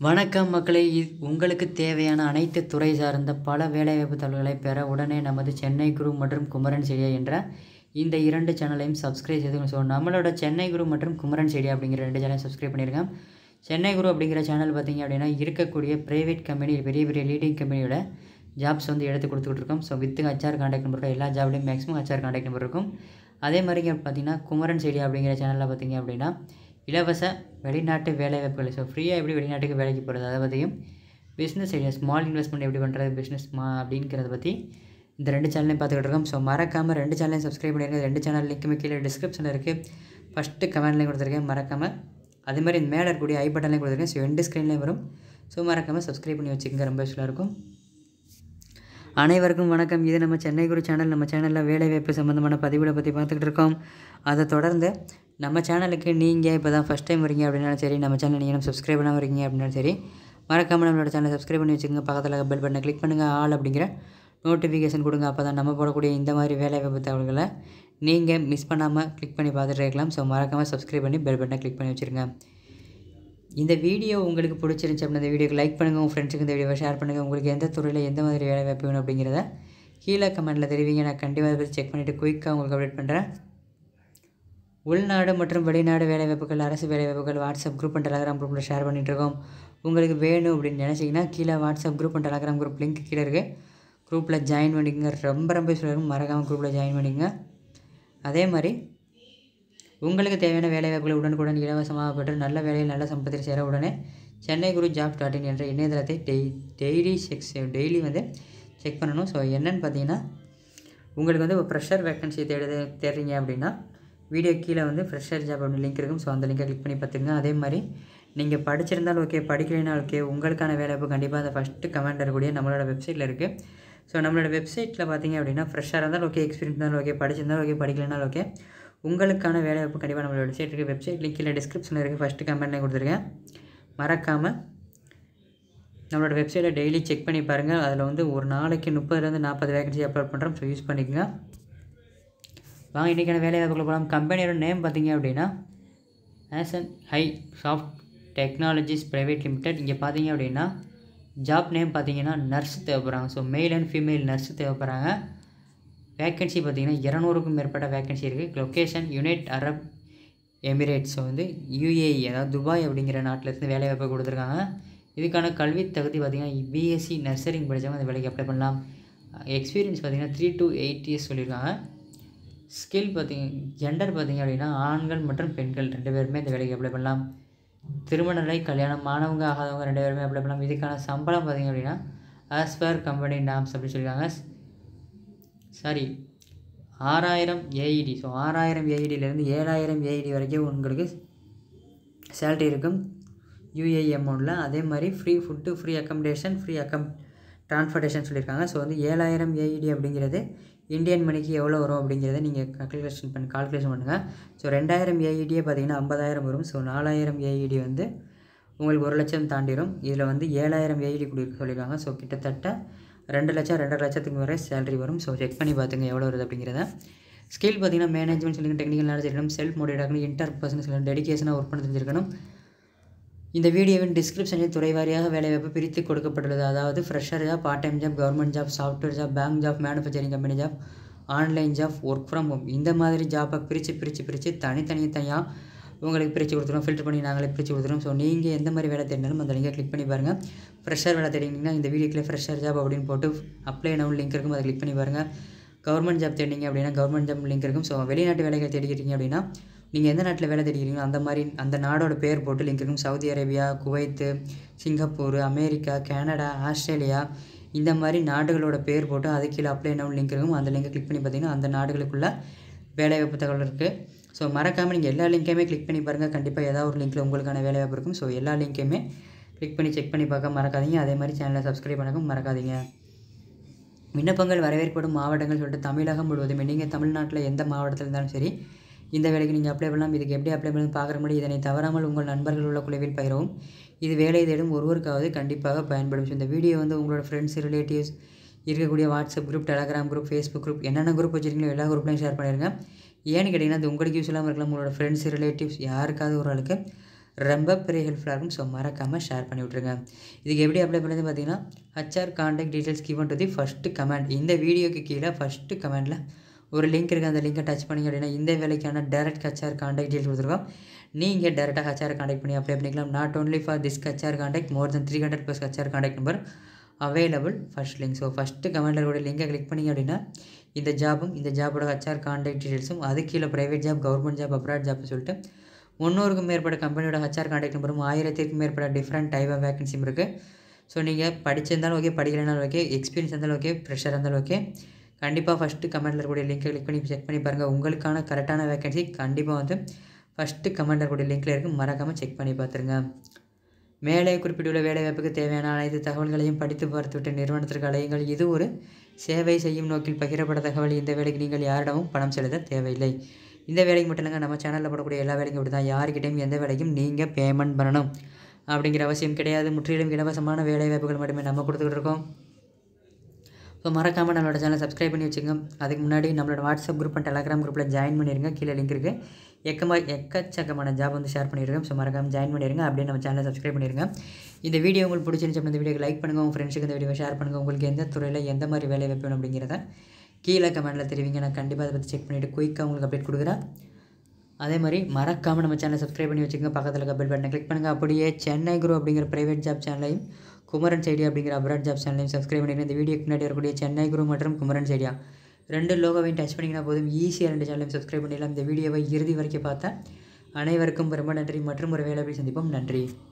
வணக்கம் மக்களே இ- உங்களுக்கு தேவையான அனைத்து துறை சார்ந்த பல வேலைவாய்ப்பு தகவல்களை பெற உடனே நமது சென்னை குரூப் மற்றும் குமரன் செடியா என்ற இந்த இரண்டு சேனலையும் சப்ஸ்கிரைப் செய்து ஸோ நம்மளோட சென்னை குரூப் மற்றும் குமரன் செடியா அப்படிங்கிற ரெண்டு சேனலையும் சப்ஸ்கிரைப் பண்ணியிருக்கேன் சென்னை குரூப் அப்படிங்கிற சேனல் பார்த்தீங்க அப்படின்னா இருக்கக்கூடிய ப்ரைவேட் கம்பெனி பெரிய பெரிய லீடிங் கம்பெனியோட ஜாப்ஸ் வந்து எடுத்து கொடுத்துக்கிட்டு இருக்கோம் so with HR contact number எல்லா ஜாப்லையும் மேக்ஸிமம் ஹச்ஆர் காண்டாக்ட் நம்பர் இருக்கும் அதே மாதிரி இங்க பார்த்தீங்கன்னா குமரன் செடியா அப்படிங்கிற சேனலில் பார்த்தீங்க அப்படின்னா இலவச வெளிநாட்டு வேலைவாய்ப்புகள் ஸோ ஃப்ரீயாக எப்படி வெளிநாட்டுக்கு வேலைக்கு போகிறது அதை பற்றியும் பிஸ்னஸ் ஐடியா ஸ்மால் இன்வெஸ்ட்மெண்ட் எப்படி பண்ணுறது பிஸ்னஸ் மா அப்படிங்கிறத பற்றி இந்த ரெண்டு சேனலையும் பார்த்துக்கிட்டு இருக்கோம் ஸோ மறக்காமல் ரெண்டு சேனலையும் சப்ஸ்கிரைப் பண்ணிருங்க ரெண்டு சேனல் லிங்க்குமே கீழே டிஸ்கிரிப்ஷனில் இருக்குது ஃபஸ்ட்டு கமெண்ட்லேயும் கொடுத்துருக்கேன் மறக்காமல் அதே மாதிரி மேலே இருக்கக்கூடிய ஐ பட்டன்லையும் கொடுத்துருக்கேன் ஸோ எண்டு ஸ்க்ரீன்லேயும் வரும் ஸோ மறக்காமல் சப்ஸ்கிரைப் பண்ணி வச்சுக்கோங்க ரொம்ப யூஸ்ஃபுல்லாக இருக்கும் அனைவருக்கும் வணக்கம் இது நம்ம சென்னை குரு சேனல் நம்ம சேனலில் வேலைவாய்ப்பு சம்மந்தமான பதிவுகளை பற்றி பார்த்துக்கிட்டு இருக்கோம் அதை தொடர்ந்து நம்ம சேனலுக்கு நீங்கள் இப்போ தான் ஃபஸ்ட் டைம் வரீங்க அப்படின்னாலும் சரி நம்ம சேனல் நீங்கள் சப்ஸ்கிரைப் பண்ணாமல் இருக்கீங்க அப்படின்னாலும் சரி மறக்காமல் நம்மளோட சேனலை சப்ஸ்கிரைப் பண்ணி வச்சுக்கோங்க பக்கத்தில் பெல் பட்டனை கிளிக் பண்ணுங்கள் ஆல் அப்படிங்கிற நோட்டிஃபிகேஷன் கொடுங்க அப்போ தான் நம்ம போடக்கூடிய இந்த மாதிரி வேலைவாய்ப்பு தகவல்களை நீங்கள் மிஸ் பண்ணாமல் கிளிக் பண்ணி பார்த்துட்டு இருக்கலாம் ஸோ மறக்காமல் சப்ஸ்கிரைப் பண்ணி பெல் பட்டனை கிளிக் பண்ணி வச்சுருங்க இந்த வீடியோ உங்களுக்கு பிடிச்சிருந்துச்சி அப்படின்னா இந்த வீடியோக்கு லைக் பண்ணுங்கள் உங்கள் ஃப்ரெண்ட்ஸுக்கு இந்த வீடியோவை ஷேர் பண்ணுங்கள் உங்களுக்கு எந்த துறையில் எந்த மாதிரி வேலை வாய்ப்பு வேணும் அப்படிங்கிறத கீழே கமெண்ட்டில் தெரிவிங்க நான் கண்டிப்பாக அதை பற்றி செக் பண்ணிவிட்டு குயிக்காக உங்களுக்கு அப்டேட் பண்ணுறேன் உள்நாடு மற்றும் வெளிநாடு வேலைவாய்ப்புகள் அரசு வேலைவாய்ப்புகள் வாட்ஸ்அப் குரூப் அண்ட் டெலகிராம் குரூப்பில் ஷேர் பண்ணிட்டு இருக்கோம் உங்களுக்கு வேணும் அப்படின்னு நினச்சிங்கன்னா கீழே WhatsApp group and Telegram group link கீழே இருக்குது குரூப்பில் ஜாயின் பண்ணிக்கங்க ரொம்ப ரொம்ப சொல்லிருக்கும் மறக்காமல் குரூப்பில் ஜாயின் பண்ணிக்கங்க அதே மாதிரி உங்களுக்கு தேவையான வேலைவாய்ப்புகளை உடனுக்குடன் இலவசமாக பெற்று நல்ல வேலையில் நல்ல சம்பளத்தில் சேர உடனே Chennai Guru job dot in என்ற இணையதளத்தை டெய் டெய்லி செக்ஸ் டெய்லி வந்து செக் பண்ணணும் ஸோ என்னன்னு பார்த்தீங்கன்னா உங்களுக்கு வந்து ஒரு ப்ரெஷர் வேக்கன்சி தேடுது தேடுறீங்க அப்படின்னா வீடியோ கீழே வந்து ஃப்ரெஷர் ஜாப் அப்படின்னு லிங்க் இருக்கும் ஸோ அந்த லிங்கை கிளிக் பண்ணி பார்த்துங்க அதே மாதிரி நீங்கள் படிச்சிருந்தாலும் ஓகே படிக்கலைனாலும் ஓகே உங்களுக்கான வேலைவாய்ப்பு கண்டிப்பாக அந்த ஃபஸ்ட்டு கமெண்ட் இருக்கக்கூடிய நம்மளோட வெப்சைட்டில் இருக்குது ஸோ நம்மளோட வெப்சைட்டில் பார்த்தீங்க அப்படின்னா ஃப்ரெஷ்ஷாக இருந்தாலும் ஓகே எக்ஸ்பீரியன்ஸ் இருந்தாலும் ஓகே படிச்சிருந்தாலும் ஓகே படிக்கலைனாலும் ஓகே உங்களுக்கான வேலைவாய்ப்பு கண்டிப்பாக நம்மளோட வெப்சைட் இருக்குது வெப்சைட் லிங்க் கீழே டிஸ்கிரிப்ஷனில் இருக்குது ஃபஸ்ட்டு கமெண்ட்லேயே கொடுத்துருக்கேன் மறக்காமல் நம்மளோட வெப்சைட்டை டெய்லி செக் பண்ணி பாருங்கள் அதில் வந்து ஒரு நாளைக்கு முப்பதுலேருந்து நாற்பது வேகன்சி அப்லோட் பண்ணுறோம் ஸோ யூஸ் பண்ணிக்கோங்க வாங்க இன்றைக்கான வேலை வாய்ப்புகளை போகலாம் கம்பெனியோட நேம் பார்த்தீங்க அப்படின்னா ஆசன் high soft technologies private limited இங்கே பார்த்தீங்க அப்படின்னா ஜாப் நேம் பார்த்தீங்கன்னா நர்ஸ் தேவைப்படுறாங்க so male and female nurse தேவைப்படுறாங்க வேக்கன்சி பார்த்தீங்கன்னா இரநூறுக்கும் மேற்பட்ட வேக்கன்சி இருக்குது லொக்கேஷன் யுனைட் அரப் எமிரேட்ஸ் வந்து யூஏஇ அதாவது துபாய் அப்படிங்கிற நாட்டிலேருந்து வேலை வாய்ப்பு கொடுத்துருக்காங்க இதுக்கான கல்வி தகுதி பார்த்திங்கன்னா பிஎஸ்சி நர்சரிங் படித்தவங்க அந்த வேலைக்கு அப்ளை பண்ணலாம் எக்ஸ்பீரியன்ஸ் பார்த்திங்கன்னா த்ரீ டு எயிட் இயர்ஸ் சொல்லியிருக்காங்க ஸ்கில் பார்த்திங்க ஜெண்டர் பார்த்திங்க அப்படின்னா ஆண்கள் மற்றும் பெண்கள் ரெண்டு பேருமே இந்த வேலைக்கு அப்ளை பண்ணலாம் திருமண நிலை கல்யாணம் மாணவங்க ஆகாதவங்க ரெண்டு பேருமே அப்ளை பண்ணலாம் இதுக்கான சம்பளம் பார்த்திங்க அப்படின்னா ஆஸ் பர் கம்பெனி நாம்ஸ் அப்படின்னு சொல்லியிருக்காங்க சாரி ஆறாயிரம் ஏஇடி ஸோ ஆறாயிரம் ஏஇடியிலேருந்து ஏழாயிரம் ஏஇடி வரைக்கும் உங்களுக்கு சேலரி இருக்கும் யூஏஇ அமௌண்ட்டில் அதே மாதிரி free food free accommodation free அக்கம் ட்ரான்ஸ்போர்ட்டேஷன் சொல்லியிருக்காங்க ஸோ வந்து ஏழாயிரம் ஏஇடி அப்படிங்கிறது இந்தியன் மணிக்கு எவ்வளோ வரும் அப்படிங்கிறத நீங்கள் கால்குலேஷன் பண்ணி கால்குலேஷன் பண்ணுங்கள் ஸோ ரெண்டாயிரம் ஏஇடியே பார்த்தீங்கன்னா ஐம்பதாயிரம் வரும் ஸோ நாலாயிரம் ஏஇடி வந்து உங்களுக்கு ஒரு லட்சம் தாண்டிடும் இதில் வந்து ஏழாயிரம் ஏஇடி கொடுக்க சொல்லியிருக்காங்க ஸோ கிட்டத்தட்ட ரெண்டு லட்சம் ரெண்டரை லட்சத்துக்கு வரை சேலரி வரும் ஸோ செக் பண்ணி பார்த்துங்க எவ்வளோ வருது அப்படிங்கிறத ஸ்கில் பார்த்தீங்கன்னா மேனேஜ்மெண்ட் சொல்லுங்க டெக்னிக்கல் நாலேஜ் இருக்கணும் செல்ஃப் மோட்டிவேட் இருக்கணும் இன்டர் பர்சனல் சொல்லணும் டெடிகேஷனாக ஒர்க் பண்ண தெரிஞ்சிருக்கணும் இந்த வீடியோவின் டிஸ்கிரிப்ஷனில் துறை வாரியாக வேலைவாய்ப்பு பிரித்து கொடுக்கப்பட்டுள்ளது அதாவது fresher job part time job government job software job bank job manufacturing company job online job work from home இந்த மாதிரி ஜாப்பை பிரித்து பிரித்து பிரித்து தனித்தனி தனியாக உங்களுக்கு பிரித்து கொடுத்துருவோம் ஃபில்டர் பண்ணி நாங்களே பிரித்து கொடுத்துருவோம் ஸோ நீங்கள் எந்த மாதிரி வேலை தேடினாலும் அந்த லிங்கை கிளிக் பண்ணி பாருங்கள் ஃப்ரெஷர் வேலை தேடிங்கன்னா இந்த வீடியோக்கில் ஃப்ரெஷர் ஜாப் அப்படின்னு போட்டு அப்ளை நவுன் லிங்க் இருக்கும் அதை கிளிக் பண்ணி பாருங்கள் கவர்மெண்ட் ஜாப் தேடிங்க அப்படின்னா கவர்மெண்ட் ஜாப் லிங்க் இருக்கும் ஸோ வெளிநாட்டு வேலைகள் தேடிக்கிறீங்க அப்படின்னா நீங்கள் எந்த நாட்டில் வேலை தேடிக்கிறீங்களோ அந்த மாதிரி அந்த நாடோட பேர் போட்டு லிங்க் இருக்கும் Saudi Arabia Kuwait Singapore America Canada Australia இந்த மாதிரி நாடுகளோட பேர் போட்டு அது கீழே அப்ளை நவுன் லிங்க் இருக்கும் அந்த லிங்கை கிளிக் பண்ணி பார்த்தீங்கன்னா அந்த நாடுகளுக்குள்ள வேலைவாய்ப்பு தகவல் இருக்குது ஸோ மறக்காமல் நீங்கள் எல்லா லிங்க்கையுமே கிளிக் பண்ணி பாருங்கள் கண்டிப்பாக ஏதாவது ஒரு லிங்க்கில் உங்களுக்கான வேலைவாய்ப்பு இருக்கும் ஸோ எல்லா லிங்க்கையுமே கிளிக் பண்ணி செக் பண்ணி பார்க்க மறக்காதீங்க அதே மாதிரி சேனலை சப்ஸ்கிரைப் பண்ணவும் மறக்காதீங்க விண்ணப்பங்கள் வரவேற்படும் மாவட்டங்கள் சொல்லிட்டு தமிழகம் முழுவதும் நீங்கள் தமிழ்நாட்டில் எந்த மாவட்டத்தில் இருந்தாலும் சரி இந்த வேலைக்கு நீங்கள் அப்ளை பண்ணலாம் இதுக்கு எப்படி அப்ளை பண்ணி பார்க்குற முன்னாடி இதனை தவறாமல் உங்கள் நண்பர்கள் உள்ள குழுவில் பகிரவும் இது வேலை தேடும் ஒருவருக்காவது கண்டிப்பாக பயன்படும் ஸோ இந்த வீடியோ வந்து உங்களோட ஃப்ரெண்ட்ஸ் ரிலேட்டிவ்ஸ் இருக்கக்கூடிய WhatsApp group Telegram group Facebook group என்னென்ன குரூப் வச்சிருக்கீங்களோ எல்லா குரூப்லையும் ஷேர் பண்ணிடுங்க ஏன்னு கேட்டிங்கன்னா அது உங்களுக்கு யூஸ் இல்லாமல் இருக்கலாம் உங்களோட ஃப்ரெண்ட்ஸ் ரிலேட்டிவ்ஸ் யாருக்காவது ஒரு ஆளுக்கு ரொம்ப பெரிய ஹெல்ப்ஃபுல்லாக இருக்கும் ஸோ மறக்காமல் ஷேர் பண்ணி விட்ருங்க இதுக்கு எப்படி அப்ளை பண்ணுறது பார்த்தீங்கன்னா HR contact details given to the first comment இந்த வீடியோக்கு கீழே ஃபஸ்ட்டு கமெண்டில் ஒரு லிங்க் இருக்குது அந்த லிங்கை டச் பண்ணிங்க அப்படின்னா இந்த வேலைக்கான டேரக்ட் ஹச்ஆர் காண்டாக்ட் டீட்டெயில் கொடுத்துருக்கோம் நீங்கள் டேரெக்டாக ஹச்ஆர் காண்டாக்ட் பண்ணி அப்ளை பண்ணிக்கலாம் not only for this HR contact more than three hundred plus HR contact number available first link so first கமெண்டில் கூட லிங்கை கிளிக் பண்ணிங்க அப்படின்னா இந்த ஜாபும் இந்த ஜாபோட ஹச்ஆர் காண்டாக்ட் டீட்டெயில்ஸும் அது கீழே private job government job abroad ஜாப்னு சொல்லிட்டு முந்நூறுக்கும் மேற்பட்ட கம்பெனியோட ஹச்ஆர் காண்டாக்ட் நம்பரும் ஆயிரத்திற்கும் மேற்பட்ட டிஃப்ரெண்ட் டைப் ஆஃப் வேகன்சியும் இருக்குது ஸோ நீங்கள் படிச்சிருந்தாலும் ஓகே படிக்கலைனாலும் ஓகே எக்ஸ்பீரியன்ஸ் இருந்தாலும் ஓகே ப்ரெஷர் இருந்தாலும் ஓகே கண்டிப்பாக ஃபஸ்ட்டு கமெண்டில் இருக்கக்கூடிய லிங்கை கிளிக் பண்ணி செக் பண்ணி பாருங்கள் உங்களுக்கான கரெக்டான வேகன்சி கண்டிப்பாக வந்து ஃபஸ்ட்டு கமெண்டில் இருக்கக்கூடிய லிங்க்கில் இருக்குது மறக்காமல் செக் பண்ணி பார்த்துருங்க மேலே குறிப்பிட்டுள்ள வேலைவாய்ப்புக்கு தேவையான அனைத்து தகவல்களையும் படித்து பார்த்துவிட்ட நிறுவனத்திற்கு அலையுங்கள் இது ஒரு சேவை செய்யும் நோக்கில் பகிரப்பட தகவல் இந்த வேலைக்கு நீங்கள் யாரிடமும் பணம் செலுத்த தேவையில்லை இந்த வேலைக்கு மட்டும் இல்லைங்க நம்ம சேனலில் போடக்கூடிய எல்லா வேலைக்கும் அப்படி தான் யாருக்கிட்டையும் எந்த வேலைக்கும் நீங்கள் பேமெண்ட் பண்ணணும் அப்படிங்கிற அவசியம் கிடையாது முற்றிலும் இலவசமான வேலைவாய்ப்புகள் மட்டுமே நம்ம கொடுத்துக்கிட்டு இருக்கோம் ஸோ மறக்காமல் நம்மளோட சேனலை சப்ஸ்கிரைப் பண்ணி வச்சுங்க அதுக்கு முன்னாடி நம்மளோட வாட்ஸ்அப் குரூப் அண்ட் டெலகிராம் குரூப்பில் ஜாயின் பண்ணிடுங்க கீழே லிங்க் இருக்குது எக்கமா எக்கச்சக்கமான ஜாப் வந்து ஷேர் பண்ணியிருக்கோம் ஸோ மறக்காமல் ஜாயின் பண்ணிடுங்க அப்படியே நம்ம சேனலை சப்ஸ்கிரைப் பண்ணிடுங்க இந்த வீடியோ உங்களுக்கு பிடிச்சிருந்துச்சு அப்படின்னா இந்த வீடியோக்கு லைக் பண்ணுங்கள் உங்கள் ஃப்ரெண்ட்ஸுக்கு இந்த வீடியோ ஷேர் பண்ணுங்கள் உங்களுக்கு எந்த துறையில் எந்த மாதிரி வேலை வைப்பணும் அப்படிங்கிறத கீழே கமெண்ட்டில் தெரிவிங்க நான் கண்டிப்பாக அதை பற்றி செக் பண்ணிவிட்டு குயிக்காக உங்களுக்கு அப்டேட் கொடுக்குறேன் அதே மாதிரி மறக்காமல் நம்ம சேனலை சப்ஸ்கிரைப் பண்ணி வச்சுக்கோங்க பக்கத்தில் இருக்க பெல் பட்டனை கிளிக் பண்ணுங்கள் அப்படியே சென்னை குரு அப்படிங்கிற ப்ரைவேட் ஜாப் சேனலையும் குமரன் சைடியா அப்படிங்கிற அப்ராட் ஜாப் சேனலையும் சப்ஸ்கிரைப் பண்ணிக்கிறேன் இந்த வீடியோக்கு முன்னாடி வரக்கூடிய சென்னை குரு மற்றும் குமரன் சைடியா ரெண்டு லோகோவையும் டச் பண்ணிங்கன்னா போதும் ஈஸியாக ரெண்டு சேனலையும் சப்ஸ்கிரைப் பண்ணிடலாம் இந்த வீடியோவை இறுதி வரைக்கும் பார்த்தேன் அனைவருக்கும் ரொம்ப நன்றி மற்றும் ஒரு வேலை சந்திப்போம் நன்றி